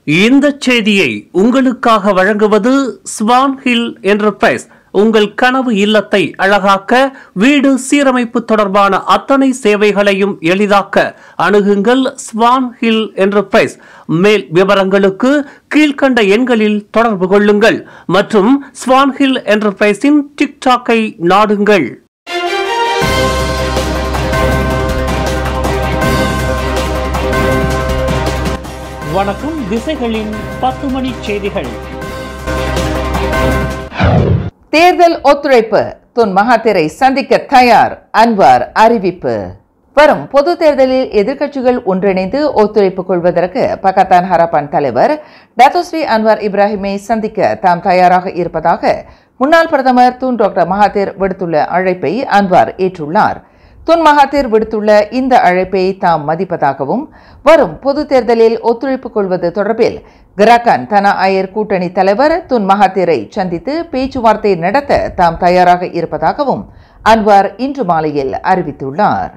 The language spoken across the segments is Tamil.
இந்த செய்தியை உங்களுக்காக வழங்குவது ஸ்வான் ஹில் என்டர்பிரைஸ் உங்கள் கனவு இல்லத்தை அழகாக்க வீடு சீரமைப்பு தொடர்பான அத்தனை சேவைகளையும் எளிதாக்க அணுகுங்கள் ஸ்வான் ஹில் என்டர்பிரைஸ் மேல் விவரங்களுக்கு கீழ்க்கண்ட எண்களில் தொடர்பு கொள்ளுங்கள் மற்றும் ஸ்வான் ஹில் என்டர்பிரைஸின் டிக்டாக்கை நாடுங்கள் வணக்கம் திசைகளின் பத்து மணி செய்திகள் தேர்தல் ஒத்துழைப்பு துன் மகாத்திரை சந்திக்க தயார் அன்வார் அறிவிப்பு வரும் பொது தேர்தலில் எதிர்க்கட்சிகள் ஒன்றிணைந்து ஒத்துழைப்பு கொள்வதற்கு பகத்தான் ஹரப்பான் தலைவர் டத்தோஸ்ரீ அன்வார் இப்ராஹிமை சந்திக்க தாம் தயாராக இருப்பதாக முன்னாள் பிரதமர் துன் டாக்டர் மகாதீர் விடுத்துள்ள அழைப்பை அன்வார் ஏற்றுள்ளார் துன் மகாதீர் விடுத்துள்ள இந்த அழைப்பை தாம் மதிப்பதாகவும் வரும் பொது தேர்தலில் ஒத்துழைப்பு கொள்வது தொடர்பில் கிராக்கான் தனா அயர் கூட்டணி தலைவர் துன் மகாதீரை சந்தித்து பேச்சுவார்த்தை நடத்த தாம் தயாராக இருப்பதாகவும் அன்வார் இன்று மாலையில் அறிவித்துள்ளார்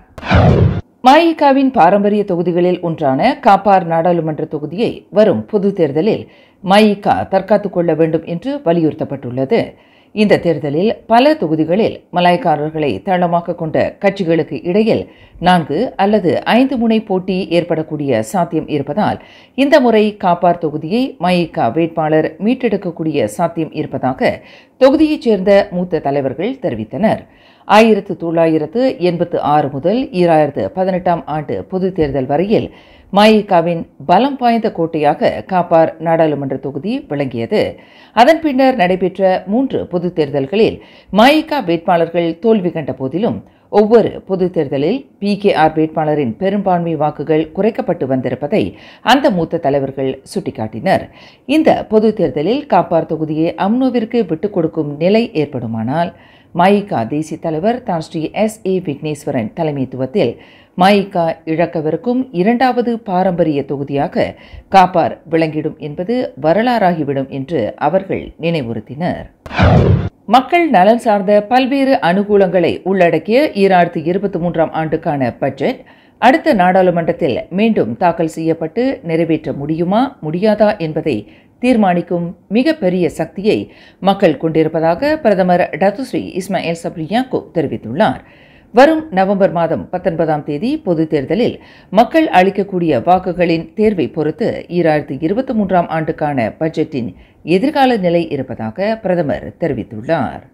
மயிகாவின் பாரம்பரிய தொகுதிகளில் ஒன்றான காப்பார் நாடாளுமன்ற தொகுதியை வரும் பொது தேர்தலில் மயிகா தற்காத்துக் கொள்ள வேண்டும் என்று வலியுறுத்தப்பட்டுள்ளது இந்த தேர்தலில் பல தொகுதிகளில் மலாய்க்காரர்களை தளமாக கொண்ட கட்சிகளுக்கு இடையில் நான்கு அல்லது ஐந்து முனை போட்டி ஏற்படக்கூடிய சாத்தியம் இருப்பதால் இந்த முறை காப்பார் தொகுதியை மயிகா வேட்பாளர் மீட்டெடுக்கக்கூடிய சாத்தியம் இருப்பதாக தொகுதியைச் சேர்ந்த மூத்த தலைவர்கள் தெரிவித்தனர் ஆயிரத்து தொள்ளாயிரத்து எண்பத்து ஆறு முதல் ஈராயிரத்து பதினெட்டாம் ஆண்டு பொது தேர்தல் வரையில் மயிகாவின் பலம் வாய்ந்த கோட்டையாக காப்பார் நாடாளுமன்ற தொகுதி விளங்கியது அதன் பின்னர் நடைபெற்ற மூன்று பொது தேர்தல்களில் மயிகா வேட்பாளர்கள் தோல்வி கண்ட போதிலும் ஒவ்வொரு பொது தேர்தலில் பிகேஆர் வேட்பாளரின் பெரும்பான்மை வாக்குகள் குறைக்கப்பட்டு வந்திருப்பதை அந்த மூத்த தலைவர்கள் சுட்டிக்காட்டினர் இந்த பொது தேர்தலில் காப்பார் தொகுதியை அம்னோவிற்கு விட்டுக் கொடுக்கும் நிலை ஏற்படுமானால் மயிகா தேசிய தலைவர் Tan Sri S A Vigneswaran தலைமைத்துவத்தில் மயிகா இழக்கவிருக்கும் இரண்டாவது பாரம்பரிய தொகுதியாக காப்பார் விளங்கிடும் என்பது வரலாறாகிவிடும் என்று அவர்கள் நினைவுறுத்தினர் மக்கள் நலன் சார்ந்த பல்வேறு அனுகூலங்களை உள்ளடக்கிய ஈராயிரத்து இருபத்தி மூன்றாம் ஆண்டுக்கான பட்ஜெட் அடுத்த நாடாளுமன்றத்தில் மீண்டும் தாக்கல் செய்யப்பட்டு நிறைவேற்ற முடியுமா முடியாதா என்பதை தீர்மானிக்கும் மிகப்பெரிய சக்தியை மக்கள் கொண்டிருப்பதாக பிரதமர் டத்துஸ்ரீ இஸ்மாயில் சப்ரியாக்கோ தெரிவித்துள்ளார் வரும் நவம்பர் மாதம் பத்தொன்பதாம் தேதி பொது தேர்தலில் மக்கள் அளிக்கக்கூடிய வாக்குகளின் தேர்வை பொறுத்து ஈராயிரத்தி இருபத்தி மூன்றாம் ஆண்டுக்கான பட்ஜெட்டின் எதிர்கால நிலை இருப்பதாக பிரதமர் தெரிவித்துள்ளார்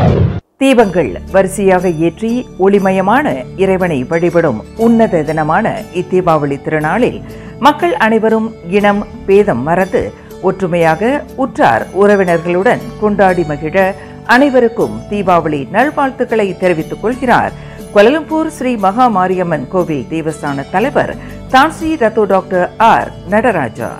தீபங்கள் வரிசையாக ஏற்றி ஒளிமயமான இறைவனை வழிபடும் உன்னத தினமான இத்தீபாவளி திருநாளில் மக்கள் அனைவரும் இனம் பேதம் மறந்து ஒற்றுமையாக உற்றார் உறவினர்களுடன் கொண்டாடி மகிழ அனைவருக்கும் தீபாவளி நல்வாழ்த்துக்களை தெரிவித்துக் கொள்கிறார் கொலலம்பூர் ஸ்ரீ மகா மாரியம்மன் கோவில் தேவஸ்தான தலைவர் தான்ஸ்ரீ ரத்தோ டாக்டர் ஆர் நடராஜா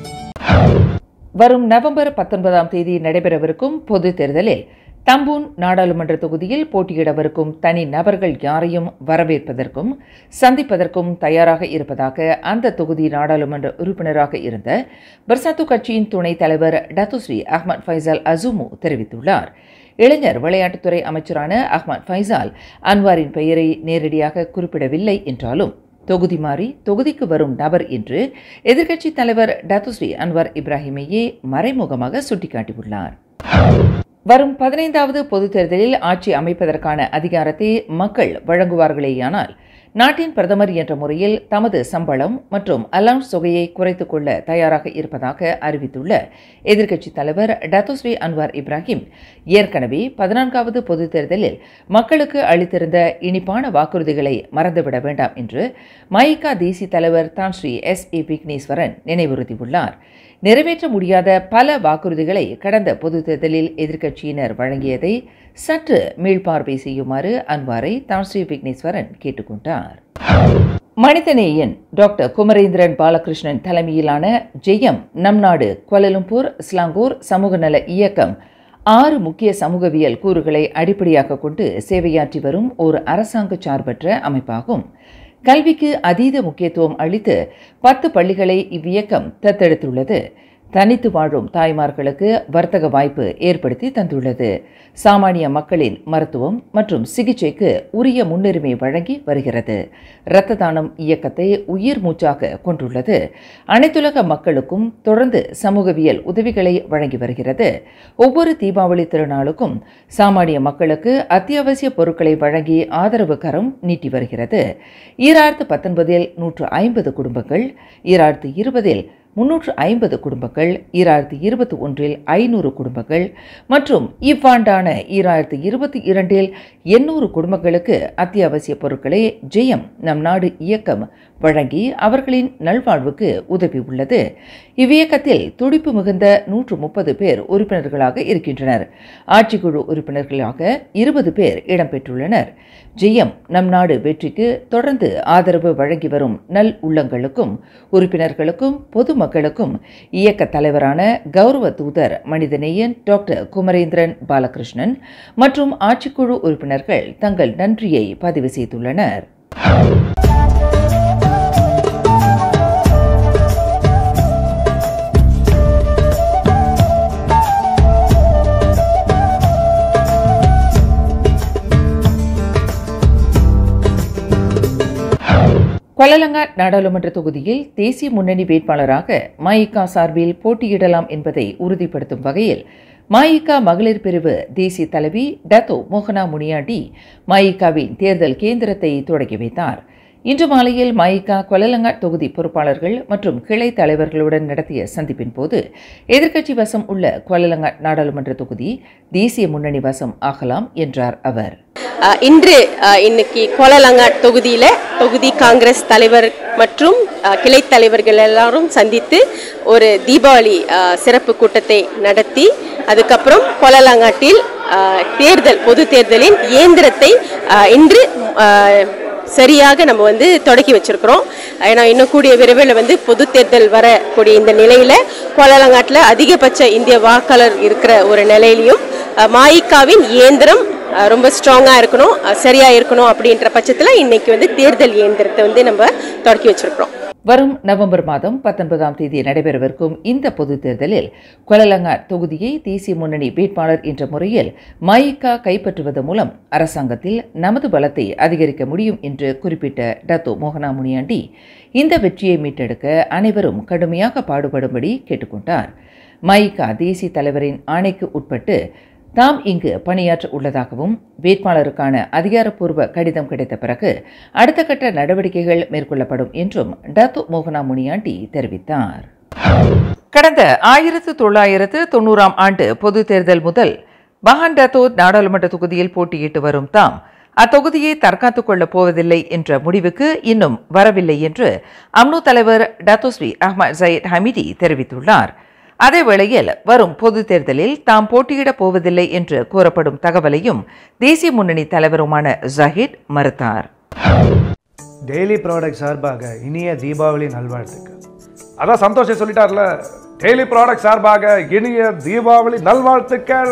வரும் நவம்பர் பத்தொன்பதாம் தேதி நடைபெறவிருக்கும் பொது தேர்தலில் தம்பூன் நாடாளுமன்ற தொகுதியில் போட்டியிடவிருக்கும் தனி நபர்கள் யாரையும் வரவேற்பதற்கும் சந்திப்பதற்கும் தயாராக இருப்பதாக அந்த தொகுதி நாடாளுமன்ற உறுப்பினராக இருந்த பர்சாத்து கட்சியின் துணைத் தலைவர் டத்துஸ்ரீ அஹ்மத் ஃபைசால் அசுமு தெரிவித்துள்ளார் இளைஞர் விளையாட்டுத்துறை அமைச்சரான அஹ்மத் ஃபைசால் அன்வாரின் பெயரை நேரடியாக குறிப்பிடவில்லை என்றாலும் தொகுதி மாறி தொகுதிக்கு வரும் நபர் என்று எதிர்க்கட்சித் தலைவர் டத்துஸ்ரீ அன்வார் இப்ராஹிமையே மறைமுகமாக சுட்டிக்காட்டியுள்ளார் வரும் பதினைந்தாவது பொதுத் தேர்தலில் ஆட்சி அமைப்பதற்கான அதிகாரத்தை மக்கள் வழங்குவார்களேயானால் நாட்டின் பிரதமர் என்ற முறையில் தமது சம்பளம் மற்றும் அலவுன்ஸ் தொகையை குறைத்துக் கொள்ள தயாராக இருப்பதாக அறிவித்துள்ள எதிர்க்கட்சித் தலைவர் டத்தோஸ்ரீ அன்வார் இப்ராஹிம் ஏற்கனவே பதினான்காவது பொதுத் தேர்தலில் மக்களுக்கு அளித்திருந்த இனிப்பான வாக்குறுதிகளை மறந்துவிட வேண்டாம் என்று மயிகா தேசிய தலைவர் Tan Sri S A Vigneswaran நினைவுறுத்தியுள்ளார் நிறைவேற்ற முடியாத பல வாக்குறுதிகளை கடந்த பொதுத் தேர்தலில் எதிர்க்கட்சியினர் வழங்கியதை சற்று மீள்பார்வை செய்யுமாறு அன்வாரை தான்ஸ்ரீ விக்னேஸ்வரன் கேட்டுக்கொண்டார் மனிதநேயன் டாக்டர் குமரேந்திரன் பாலகிருஷ்ணன் தலைமையிலான ஜெயம் நம் நாடு கோலலம்பூர் ஸ்லாங்கூர் சமூக நல இயக்கம் ஆறு முக்கிய சமூகவியல் கூறுகளை அடிப்படையாக கொண்டு சேவையாற்றி வரும் ஒரு அரசாங்க சார்பற்ற அமைப்பாகும் கல்விக்கு அதீத முக்கியத்துவம் அளித்து பத்து பள்ளிகளை இவ்வியக்கம் தத்தெடுத்துள்ளது தனித்து வாழும் தாய்மார்களுக்கு வர்த்தக வாய்ப்பு ஏற்படுத்தி தந்துள்ளது சாமானிய மக்களின் மருத்துவம் மற்றும் சிகிச்சைக்கு உரிய முன்னுரிமை வழங்கி வருகிறது இரத்த தானம் இயக்கத்தை உயிர் மூச்சாக கொண்டுள்ளது அனைத்துலக மக்களுக்கும் தொடர்ந்து சமூகவியல் உதவிகளை வழங்கி வருகிறது ஒவ்வொரு தீபாவளி திருநாளுக்கும் சாமானிய மக்களுக்கு அத்தியாவசிய பொருட்களை வழங்கி ஆதரவு கரம் நீட்டி வருகிறது ஈராயிரத்து பத்தொன்பதில் நூற்று ஐம்பது குடும்பங்கள் ஈராயிரத்து இருபதில் முன்னூற்று ஐம்பது குடும்பங்கள் ஈராயிரத்தி இருபத்தி ஒன்றில் ஐநூறு குடும்பங்கள் மற்றும் இவ்வாண்டான ஈராயிரத்தி இருபத்தி இரண்டில் எண்ணூறு குடும்பங்களுக்கு அத்தியாவசிய பொருட்களை ஜெயம் நம் நாடு இயக்கம் வழங்கி அவர்களின் நல்வாழ்வுக்கு உதவி உள்ளது இவ்வியக்கத்தில் துடிப்பு மிகுந்த நூற்று முப்பது பேர் உறுப்பினர்களாக இருக்கின்றனர் ஆட்சிக்குழு உறுப்பினர்களாக இருபது பேர் இடம்பெற்றுள்ளனர் ஜெயம் நம் நாடு வெற்றிக்கு தொடர்ந்து ஆதரவு வழங்கி வரும் நல் உள்ளங்களுக்கும் உறுப்பினர்களுக்கும் பொதுமக்களுக்கும் இயக்க தலைவரான கௌரவ தூதர் மனிதநேயன் டாக்டர் குமரேந்திரன் பாலகிருஷ்ணன் மற்றும் ஆட்சிக்குழு உறுப்பினர்கள் தங்கள் நன்றியை பதிவு செய்துள்ளனர் கொலலங்கா நாடாளுமன்ற தொகுதியில் தேசிய முன்னணி வேட்பாளராக மயிகா சார்பில் போட்டியிடலாம் என்பதை உறுதிப்படுத்தும் வகையில் மயிகா மகளிர் பிரிவு தேசிய தலைவி டத்தோ மோகனா முனியாண்டி மயிகாவின் தேர்தல் கேந்திரத்தை தொடங்கி வைத்தார் இன்று மாலையில் மயிகா கொலலங்கா தொகுதி பொறுப்பாளர்கள் மற்றும் கிளை தலைவர்களுடன் நடத்திய சந்திப்பின் போது எதிர்க்கட்சி வசம் உள்ள கொலலங்கா நாடாளுமன்ற தொகுதி தேசிய முன்னணி வசம் ஆகலாம் என்றார் அவர் அஹ் இன்று அஹ் இன்னைக்கு கோலலங்காட் தொகுதியில தொகுதி காங்கிரஸ் தலைவர் மற்றும் அஹ், கிளை தலைவர்கள் எல்லாரும் சந்தித்து ஒரு தீபாவளி அஹ், சிறப்பு கூட்டத்தை நடத்தி அதுக்கப்புறம் கோலலங்காட்டில் அஹ், தேர்தல் பொது தேர்தலின் இயந்திரத்தை அஹ், இன்று அஹ், சரியாக நம்ம வந்து தொடக்கி வச்சிருக்கிறோம் ஏன்னா இன்னும் கூடிய விரைவில் வந்து பொது தேர்தல் வரக்கூடிய இந்த நிலையில கோலாலங்காட்டில் அதிகபட்ச இந்திய வாக்காளர் இருக்கிற ஒரு நிலையிலையும் அஹ், மாயிக்காவின் இயந்திரம் அஹ், ரொம்ப ஸ்ட்ராங்காக இருக்கணும் அஹ், சரியா இருக்கணும் அப்படின்ற பட்சத்தில் இன்னைக்கு வந்து தேர்தல் இயந்திரத்தை வந்து நம்ம தொடக்கி வச்சிருக்கிறோம் வரும் நவம்பர் மாதம் பத்தொன்பதாம் தேதி நடைபெறவிருக்கும் இந்த பொதுத் தேர்தலில் கொலலங்காட் தொகுதியை தேசிய முன்னணி வேட்பாளர் என்ற முறையில் மயிகா கைப்பற்றுவது மூலம் அரசாங்கத்தில் நமது பலத்தை அதிகரிக்க முடியும் என்று குறிப்பிட்ட டத்தோ மோகனா முனியாண்டி இந்த வெற்றியை மீட்டெடுக்க அனைவரும் கடுமையாக பாடுபடும்படி கேட்டுக்கொண்டார் மயிகா தேசிய தலைவரின் ஆணைக்கு உட்பட்டு தாம் இங்கு பணியாற்ற உள்ளதாகவும் வேட்பாளருக்கான அதிகாரப்பூர்வ கடிதம் கிடைத்த பிறகு அடுத்த கட்ட நடவடிக்கைகள் மேற்கொள்ளப்படும் என்றும் டத்து மோகனா முனியாண்டி தெரிவித்தார் கடந்த ஆயிரத்து தொள்ளாயிரத்து தொண்ணூறாம் ஆண்டு பொது தேர்தல் முதல் பஹான் டத்தோ நாடாளுமன்ற தொகுதியில் போட்டியிட்டு வரும் தாம் அத்தொகுதியை தற்காத்துக் கொள்ளப் போவதில்லை என்ற முடிவுக்கு இன்னும் வரவில்லை என்று அம்னு தலைவர் டத்தோஸ்ரீ அஹ்மத் ஜயத் ஹமிடி தெரிவித்துள்ளார் அதே வேளையில் வரும் பொது தேர்தலில் தாம் போட்டியிடப் போவதில்லை என்று கூறப்படும் தகவலையும் தேசிய முன்னணி தலைவருமான ஜஹீத் மறுத்தார் டெய்லி ப்ராடக்ட் சார்பாக இனிய தீபாவளி நல்வாழ்த்துக்கள் அதான் சந்தோஷம் சொல்லிட்டார்ல டெய்லி ப்ராடக்ட் சார்பாக இனிய தீபாவளி நல்வாழ்த்துக்கள்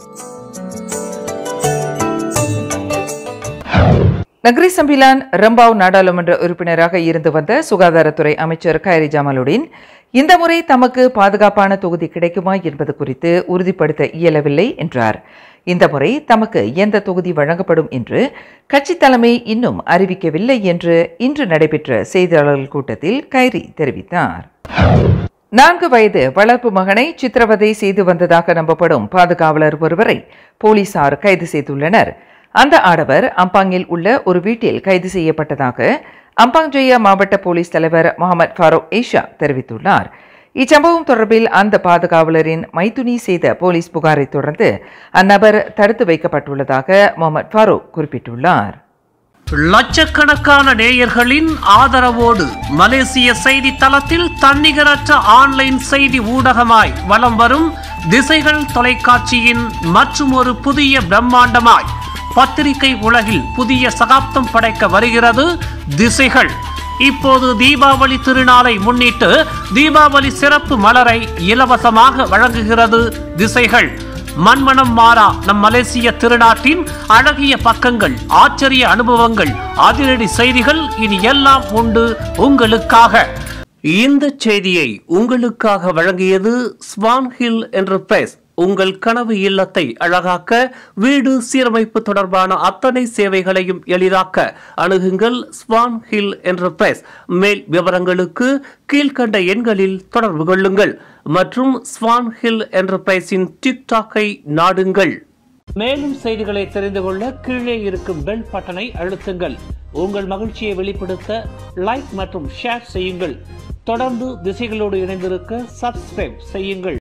நகரி சம்பிலான் ரம்பாவ் நாடாளுமன்ற உறுப்பினராக இருந்து வந்த சுகாதாரத்துறை அமைச்சர் கைரி ஜமாலுடன் இந்த முறை தமக்கு பாதுகாப்பான தொகுதி கிடைக்குமா என்பது குறித்து உறுதிப்படுத்த இயலவில்லை என்றார் இந்த முறை தமக்கு எந்த தொகுதி வழங்கப்படும் என்று கட்சி தலைமை இன்னும் அறிவிக்கவில்லை என்று இன்று நடைபெற்ற செய்தியாளர்கள் கூட்டத்தில் கைரி தெரிவித்தார் நான்கு வயது வளர்ப்பு மகனை சித்திரவதை செய்து வந்ததாக நம்பப்படும் பாதுகாவலர் ஒருவரை போலீசார் கைது செய்துள்ளனர் அந்த ஆடவர் அம்பாங்கில் உள்ள ஒரு வீட்டில் கைது செய்யப்பட்டதாக அம்பாங் ஜெயா மாவட்ட போலீஸ் தலைவர் முகமது ஃபாரூக் ஏஷா தெரிவித்துள்ளார் இச்சம்பவம் தொடர்பில் அந்த பாதுகாவலரின் மைத்துனி செய்த போலீஸ் புகாரை தொடர்ந்து அந்நபர் தடுத்து வைக்கப்பட்டுள்ளதாக முகமது ஃபாரூக் குறிப்பிட்டுள்ளார் லட்சக்கணக்கான நேயர்களின் ஆதரவோடு மலேசிய செய்தி தளத்தில் தன்னிகரற்ற ஆன்லைன் செய்தி ஊடகமாய் வலம் வரும் திசைகள் தொலைக்காட்சியின் மற்றும் ஒரு புதிய பிரம்மாண்டமாய் பத்திரிகை உலகில் புதிய சகாப்தம் படைக்க வருகிறது திசைகள் இப்போது தீபாவளி திருநாளை முன்னிட்டு தீபாவளி சிறப்பு மலரை இலவசமாக வழங்குகிறது திசைகள் மண்மனம் மாறா நம் மலேசிய திருநாட்டின் அழகிய பக்கங்கள் ஆச்சரிய அனுபவங்கள் அதிரடி செய்திகள் இனி எல்லாம் உண்டு உங்களுக்காக இந்த செய்தியை உங்களுக்காக வழங்கியது ஸ்வான் ஹில் என்டர்பிரைஸ் உங்கள் கனவு இல்லத்தை அழகாக்க வீடு சீரமைப்பு தொடர்பான அத்தனை சேவைகளையும் எளிதாக்க அணுகுங்கள் ஸ்வான் ஹில் என்டர்பிரைஸ் மேல் விவரங்களுக்கு கீழ்க்கண்ட எண்களில் தொடர்பு கொள்ளுங்கள் மற்றும் ஸ்வான் ஹில் என்டர்பிரைஸின் டிக்டாக்கை நாடுங்கள் மேலும் செய்திகளை தெரிந்து கொள்ள கீழே இருக்கும் பெல் பட்டனை அழுத்துங்கள் உங்கள் மகிழ்ச்சியை வெளிப்படுத்த லைக் மற்றும் ஷேர் செய்யுங்கள் தொடர்ந்து திசைகளோடு இணைந்திருக்க சப்ஸ்கிரைப் செய்யுங்கள்